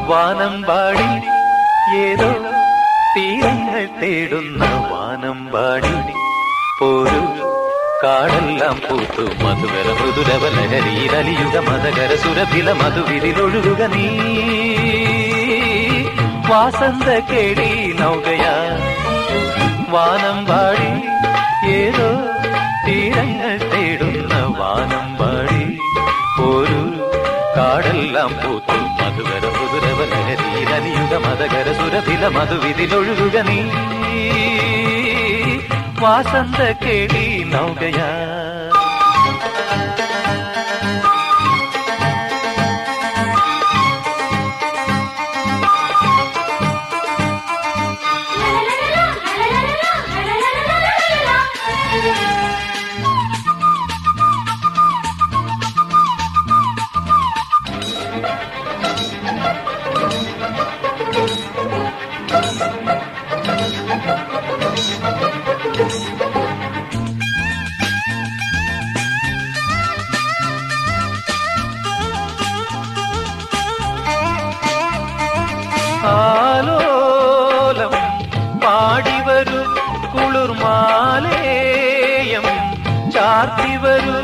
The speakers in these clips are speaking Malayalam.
വാനമ്പാടി ഏതോ തീരങ്ങൾ തേടുന്ന വാനമ്പാടി പോരു കാടെല്ലാം പൂത്തു മധുകര മൃദുരവലഹരിയിലലിയുക മതകര സുരഭില മധുവിരിലൊഴുകുക നീ വാസന്ത കേടി നൗകയാ വാനമ്പാടി ഏതോ തീരങ്ങൾ തേടുന്ന വാനമ്പാടി ഒരു കാടെല്ലാം പൂത്തു മധുകര മധുരവലഹരിയിലലിയുക മതകര സുരഭില മധുവിതിലൊഴുകുക നീ വാസന്ത കേടി നൗകയാ ആലോലം പാടിവരു കുളിർമാലേയം ചാർത്തിവരു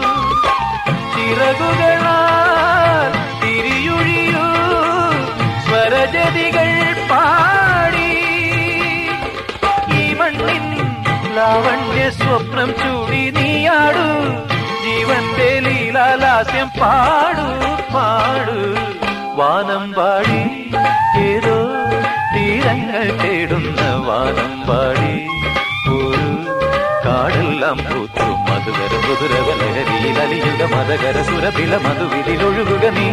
ചിറകുകളാൽ തിരിയുഴിയൂ സ്വരജതികൾ പാടി ഈ മണ്ണിൻ ലാവണ്യ സ്വപ്നം ചൂടി നീയാടു ജീവന്റെ ലീലാലാസ്യം പാടു പാടു വാനം പാടി ഏതോ തീരങ്ങൾ തേടുന്ന വാനം പാടി ഒരു കാടെല്ലാം പൂത്തു മധുകര മധുരവലഹരിയിലലിയുക മതകര സുരഭില മധുവിതിലൊഴുകുക നീ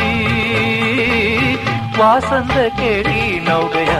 വാസന്ത കേടി നൗകയാ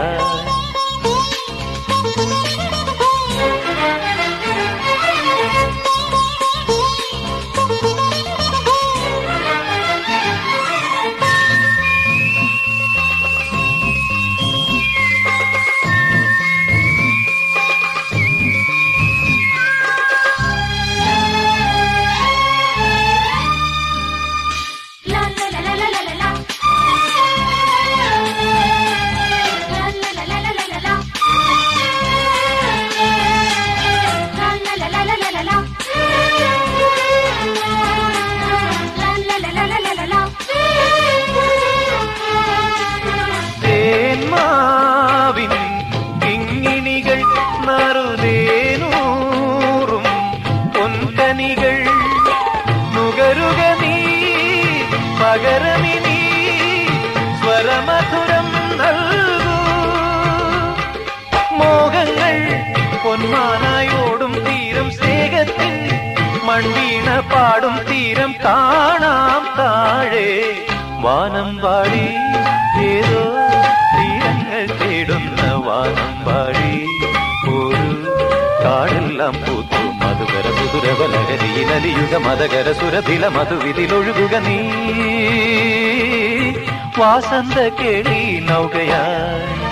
തേന്മാവിൻ കിങ്ങിണികൾ നറുതേനൂറും പൊൻകനികൾ നുകരുക നീ പകരമിനി സ്വരമധുരം നൽകൂ മോഹങ്ങൾ പൊന്മാനായോടും തീരം സ്നേഹത്തിൻ മൺവീണ പാടും തീരം കാണാം താഴെ വാനം പാടി ഏതോ തീരങ്ങൾ തേടുന്ന വാനം പാടി ഒരു കാടെല്ലാം പൂത്തു മധുകര മധുരവലഹരിയിലലിയുക മതകര സുരഭില മധുവിതിലൊഴുകുക നീ വാസന്ത കേളി നൗകയായി